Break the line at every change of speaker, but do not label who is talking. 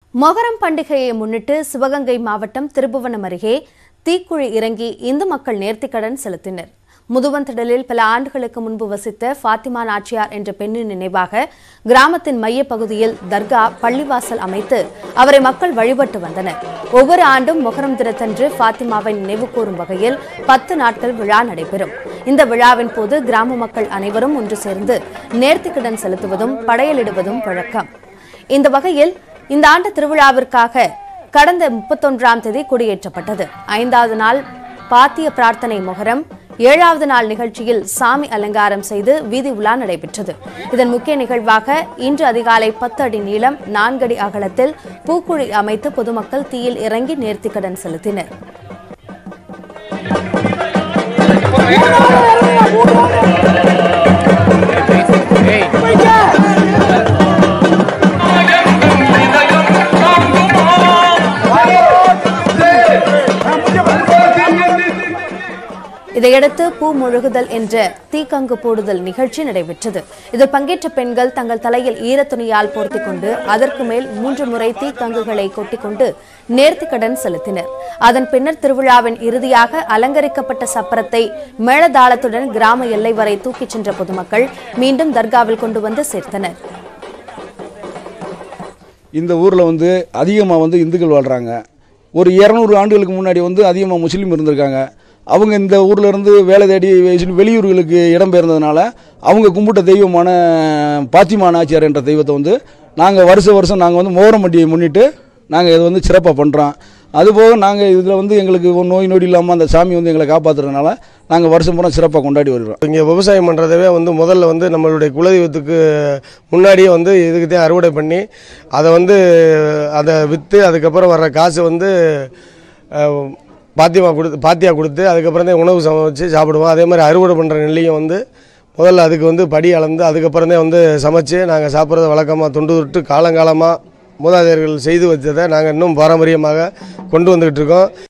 மொஹரம் பண்டிகையை முன்னிட்டு சிவகங்கை மாவட்டம் திருபுவனம் அருகே தீக்குழி இறங்கி இந்து மக்கள் நேர்த்திக்கடன் செலுத்தினர் முதுவந்திடலில் பல ஆண்டுகளுக்கு முன்பு வசித்த ஃபாத்திமா நாச்சியார் என்ற பெண்ணின் நினைவாக கிராமத்தின் மையப் பகுதியில் தர்கா பள்ளிவாசல் அமைத்து அவரை மக்கள் வழிபட்டு வந்தனர் ஒவ்வொரு ஆண்டும் மொஹரம் தினத்தன்று ஃபாத்திமாவை நினைவு கூறும் வகையில் பத்து நாட்கள் விழா நடைபெறும் இந்த விழாவின் போது கிராம மக்கள் அனைவரும் ஒன்று சேர்ந்து நேர்த்திக்கடன் செலுத்துவதும் படையலிடுவதும் வழக்கம் இந்த வகையில் இந்த ஆண்டு திருவிழாவிற்காக கடந்த முப்பத்தொன்றாம் தேதி கொடியேற்றப்பட்டது ஐந்தாவது நாள் பாத்திய பிரார்த்தனை மொஹரம் ஏழாவது நாள் நிகழ்ச்சியில் சாமி அலங்காரம் செய்து வீதி உலா நடைபெற்றது இதன் முக்கிய நிகழ்வாக இன்று அதிகாலை பத்து அடி நீளம் நான்கடி அகலத்தில் பூக்குழி அமைத்து பொதுமக்கள் தீயில் இறங்கி நேர்த்திக்கடன் செலுத்தினர் இதையடுத்து பூ முழுகுதல் என்ற தீக்கங்கு போடுதல் நிகழ்ச்சி நடைபெற்றது இதில் பங்கேற்ற பெண்கள் தங்கள் தலையில் ஈரத்துணியால் போர்த்திக் கொண்டு அதற்கு மேல் மூன்று முறை தீக்கங்குகளை கொட்டிக்கொண்டு நேர்த்திக்கடன் செலுத்தினர் அதன் பின்னர் திருவிழாவின் இறுதியாக அலங்கரிக்கப்பட்ட சப்பரத்தை மேளதாளத்துடன் கிராம எல்லை வரை தூக்கிச் சென்ற பொதுமக்கள் மீண்டும் தர்காவில் கொண்டு வந்து சேர்த்தனர்
இந்த ஊரில் வந்து அதிகமாக வந்து இந்துக்கள் வாழ்கிறாங்க ஒரு இரநூறு ஆண்டுகளுக்கு முன்னாடி வந்து அதிகமாக முஸ்லீம் இருந்திருக்காங்க அவங்க இந்த ஊரில் இருந்து வேலை தேடி வெளி- வெளியூர்களுக்கு இடம்பெயர்ந்ததுனால அவங்க கும்பிட்ட தெய்வமான பாத்திமா நாச்சியார் என்ற தெய்வத்தை வந்து நாங்கள் வருஷ வருஷம் நாங்கள் வந்து மோகரம் பண்டிகையை முன்னிட்டு நாங்கள் இதை வந்து சிறப்பாக பண்ணுறோம் அதுபோக நாங்கள் இதில் வந்து எங்களுக்கு ஒரு நோய் நொடி இல்லாமல் அந்த சாமி வந்து எங்களை காப்பாற்றுறதுனால நாங்கள் வருஷம் பூரா சிறப்பாக கொண்டாடி வருகிறோம்
இங்கே விவசாயம் பண்ணுறதவே வந்து முதல்ல வந்து நம்மளுடைய குலதெய்வத்துக்கு முன்னாடியே வந்து இதுக்கு தான் அறுவடை பண்ணி அதை வந்து அதை விற்று அதுக்கப்புறம் வர்ற காசு வந்து அஹ், பாத்தியமா கொடுத்து பாத்தியா கொடுத்து அதுக்கப்புறம் தான் உணவு சமைச்சு சாப்பிடுவோம் அதே மாதிரி அறுவடை பண்ணுற நெல்லையும் வந்து முதல்ல அதுக்கு வந்து படி அளந்து அதுக்கப்புறம் தான் வந்து சமைச்சு நாங்கள் சாப்பிட்றத வழக்கமாக தொண்டு தொட்டு காலங்காலமாக மூதாதையர்கள் செய்து வச்சதை நாங்கள் இன்னும் பாரம்பரியமாக கொண்டு வந்துக்கிட்டு இருக்கோம்